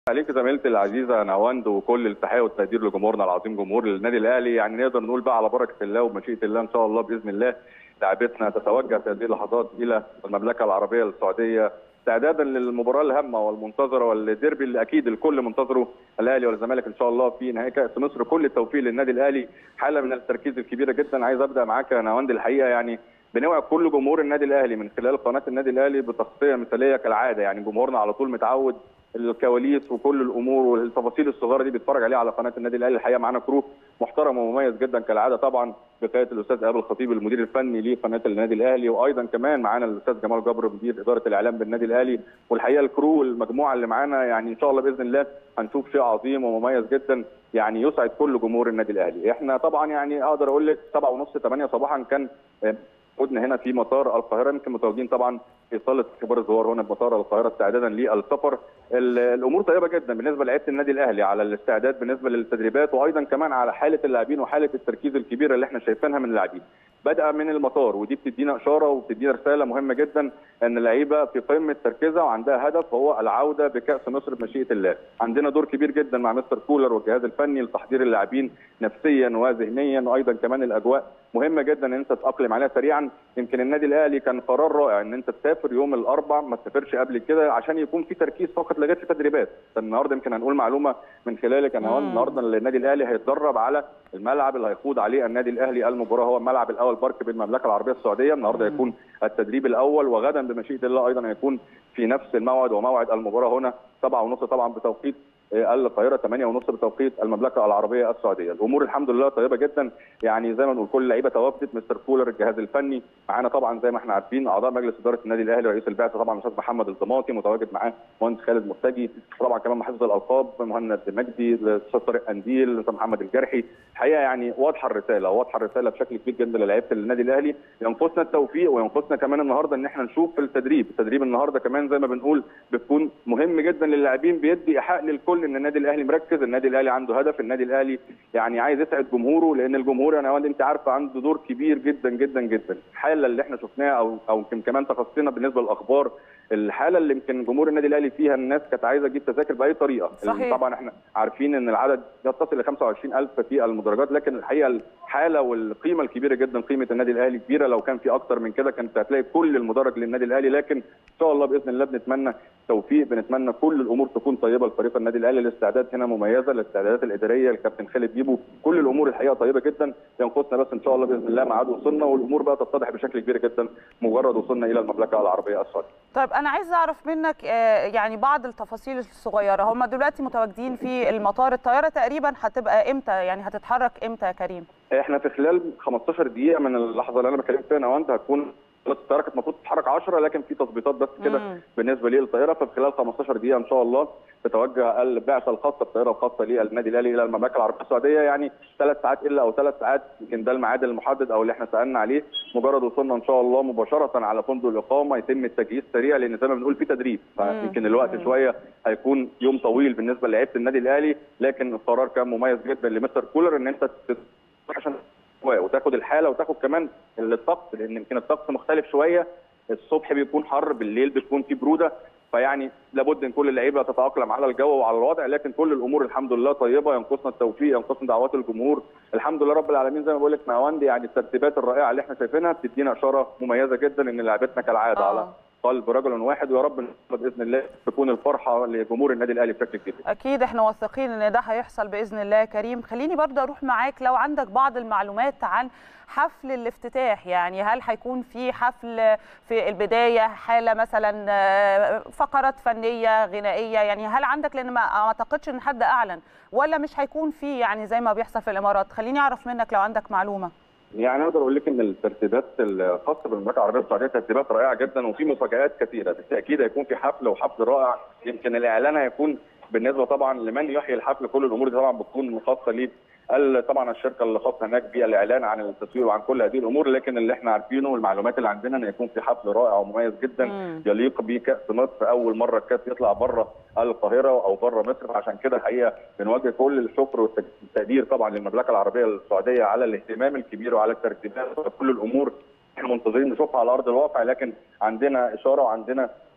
عليك زميلتي العزيزه نواند وكل التحيه والتقدير لجمهورنا العظيم جمهور النادي الاهلي يعني نقدر نقول بقى على بركه الله ومشيئه الله ان شاء الله باذن الله لاعبتنا تتوجه في هذه اللحظات الى المملكه العربيه السعوديه استعدادا للمباراه الهامه والمنتظره والديربي اللي اكيد الكل منتظره الاهلي والزمالك ان شاء الله في نهائي كاس مصر كل التوفيق للنادي الاهلي حاله من التركيز الكبيره جدا عايز ابدا معاك يا نواند الحقيقه يعني بنوعد كل جمهور النادي الاهلي من خلال قناه النادي الاهلي بتغطيه مثاليه كالعاده يعني جمهورنا على طول متعود الكواليس وكل الامور والتفاصيل الصغيره دي بيتفرج عليها على قناه النادي الاهلي الحقيقه معانا كرو محترم ومميز جدا كالعاده طبعا بقياده الاستاذ ايهاب الخطيب المدير الفني لقناه النادي الاهلي وايضا كمان معانا الاستاذ جمال جبر مدير اداره الاعلام بالنادي الاهلي والحقيقه الكرو والمجموعه اللي معانا يعني ان شاء الله باذن الله هنشوف شيء عظيم ومميز جدا يعني يسعد كل جمهور النادي الاهلي احنا طبعا يعني اقدر اقول لك 7 ونص 8 صباحا كان وجودنا هنا في مطار القاهره يمكن متواجدين طبعا في صاله اختبار الزوار هنا بمطار القاهره استعدادا للسفر الامور طيبه جدا بالنسبه لعيبه النادي الاهلي على الاستعداد بالنسبه للتدريبات وايضا كمان على حاله اللاعبين وحاله التركيز الكبيره اللي احنا شايفينها من اللاعبين بدأ من المطار ودي بتدينا اشاره وبتدينا رساله مهمه جدا ان اللعيبه في قمه تركيزها وعندها هدف هو العوده بكاس مصر بمشيئه الله. عندنا دور كبير جدا مع مستر كولر والجهاز الفني لتحضير اللاعبين نفسيا وذهنيا وايضا كمان الاجواء مهمه جدا ان انت تتاقلم عليها سريعا يمكن النادي الاهلي كان قرار رائع ان انت تسافر يوم الاربع ما تسافرش قبل كده عشان يكون في تركيز فقط لغايه في التدريبات النهارده يمكن هنقول معلومه من خلالك انا النهارده النادي الاهلي هيتدرب على الملعب اللي هيخوض عليه النادي الاهلي المباراه هو الملعب الاول بارك بالمملكه العربيه السعوديه النهارده هيكون التدريب الاول وغدا بمشيئه الله ايضا هيكون في نفس الموعد وموعد المباراه هنا 7:30 طبعا بتوقيت القاهره 8 ونص بتوقيت المملكه العربيه السعوديه الامور الحمد لله طيبه جدا يعني زي ما بنقول كل اللعيبه تواجدت مستر كولر الجهاز الفني معانا طبعا زي ما احنا عارفين اعضاء مجلس اداره النادي الاهلي رئيس البعثه طبعا الاستاذ محمد الضماطي متواجد معاه مهندس خالد مرتجي طبعا كمان محافظ الالقاب مهند مجدي الاستاذ طارق قنديل الاستاذ محمد الجرحي الحقيقه يعني واضحه الرساله واضحه الرساله بشكل كبير جدا للاعيبه النادي الاهلي ينقصنا التوفيق وينقصنا كمان النهارده ان احنا نشوف في التدريب التدريب النهارده كمان زي ما بنقول بتكون مهم جدا للاعبين بيدي ايحاء للكل ان النادي الاهلي مركز النادي الاهلي عنده هدف النادي الاهلي يعني عايز يسعد جمهوره لان الجمهور انا وانت انت عارفه عنده دور كبير جدا جدا جدا الحاله اللي احنا شفناها او او يمكن كمان تخصصنا بالنسبه للاخبار الحاله اللي يمكن جمهور النادي الاهلي فيها الناس كانت عايزه تجيب تذاكر باي طريقه صحيح. طبعا احنا عارفين ان العدد يتصل ل 25000 في المدرجات لكن الحقيقه الحاله والقيمه الكبيره جدا قيمه النادي الاهلي كبيره لو كان في اكتر من كده كانت هتلاقي كل المدرج للنادي الاهلي لكن ان شاء الله باذن الله بنتمنى توفيق بنتمنى كل الامور تكون طيبه لفريق النادي الاهلي الاستعداد هنا مميزه الاستعدادات الاداريه الكابتن خالد بيبو كل الامور الحقيقه طيبه جدا ينقصنا بس ان شاء الله باذن الله ميعاد وصلنا والامور بقى تتضح بشكل كبير جدا مجرد وصلنا الى المملكه العربيه السعوديه. طيب انا عايز اعرف منك آه، يعني بعض التفاصيل الصغيره هم دلوقتي متواجدين في المطار الطياره تقريبا هتبقى امتى يعني هتتحرك امتى يا كريم احنا في خلال 15 دقيقه من اللحظه اللي انا بكلمك فيها نوانت هتكون الطياره كانت المفروض تتحرك 10 لكن في تظبيطات بس كده مم. بالنسبه للطياره ففي خلال 15 دقيقه ان شاء الله تتوجه البعثه الخاصه الطياره الخاصه للنادي الاهلي الى المملكه العربيه السعوديه يعني ثلاث ساعات الا او ثلاث ساعات يمكن ده الميعاد المحدد او اللي احنا سالنا عليه مجرد وصولنا ان شاء الله مباشره على فندق الاقامه يتم التجهيز سريع لان زي ما بنقول في تدريب فيمكن الوقت شويه هيكون يوم طويل بالنسبه لعيبه النادي الاهلي لكن القرار كان مميز جدا لمستر كولر ان انت تت- عشان وتاخد الحاله وتاخد كمان الطقس لان يمكن الطقس مختلف شويه الصبح بيكون حر بالليل بتكون في بروده فيعني لابد ان كل اللعيبه تتاقلم على الجو وعلى الوضع لكن كل الامور الحمد لله طيبه ينقصنا التوفيق ينقصنا دعوات الجمهور الحمد لله رب العالمين زي ما بقول لك نواندي يعني الترتيبات الرائعه اللي احنا شايفينها بتدينا اشاره مميزه جدا ان لعبتنا كالعاده آه. على قلب رجل واحد ويا رب إن شاء الله باذن الله تكون الفرحه لجمهور النادي الاهلي بشكل كبير اكيد احنا واثقين ان ده هيحصل باذن الله يا كريم خليني برضه اروح معاك لو عندك بعض المعلومات عن حفل الافتتاح يعني هل هيكون في حفل في البدايه حاله مثلا آه، فقرات فنيه غنائيه يعني هل عندك لان ما ما اعتقدش ان حد اعلن ولا مش هيكون في يعني زي ما بيحصل في الامارات خليني اعرف منك لو عندك معلومه يعني اقدر اقول لك ان الترتيبات الخاصه بالمملكه العربيه السعوديه ترتيبات رائعه جدا وفي مفاجات كثيره بالتاكيد هيكون في حفل وحفل رائع يمكن الاعلان هيكون بالنسبه طبعا لمن يحيي الحفل كل الامور دي طبعا بتكون خاصه ليه ال- طبعا الشركه اللي خاصه هناك بالاعلان عن التصوير وعن كل هذه الامور لكن اللي احنا عارفينه والمعلومات اللي عندنا ان يكون في حفل رائع ومميز جدا مم. يليق بكاس مصر اول مره الكاس يطلع بره القاهره او بره مصر فعشان كده الحقيقه بنوجه كل الشكر والتقدير طبعا للمملكه العربيه السعوديه على الاهتمام الكبير وعلى الترتيبات وكل الامور احنا منتظرين نشوفها على ارض الواقع لكن عندنا اشاره وعندنا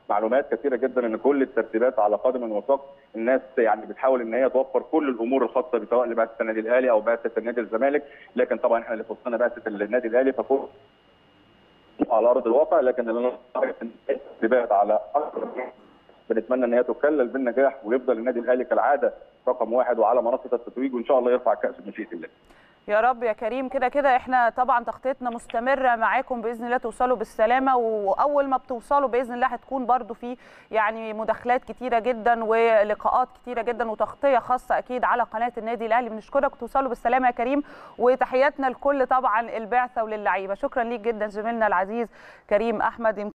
معلومات كثيره جدا ان كل الترتيبات على قدم وساق الناس يعني بتحاول ان هي توفر كل الامور الخاصه سواء لبعثه النادي الاهلي او بعثه النادي الزمالك لكن طبعا احنا اللي في وسطنا بعثه النادي الاهلي فكل على ارض الواقع لكن الترتيبات على اكثر بنتمنى ان هي تكلل بالنجاح ويفضل النادي الاهلي كالعاده رقم واحد وعلى منصه التتويج وان شاء الله يرفع كاس بمشيئه الله. يا رب يا كريم كده كده احنا طبعا تغطيتنا مستمره معاكم باذن الله توصلوا بالسلامه واول ما بتوصلوا باذن الله هتكون برضو في يعني مداخلات كتيره جدا ولقاءات كتيره جدا وتغطيه خاصه اكيد على قناه النادي الاهلي بنشكرك توصلوا بالسلامه يا كريم وتحياتنا لكل طبعا البعثه وللعيبه شكرا ليك جدا زميلنا العزيز كريم احمد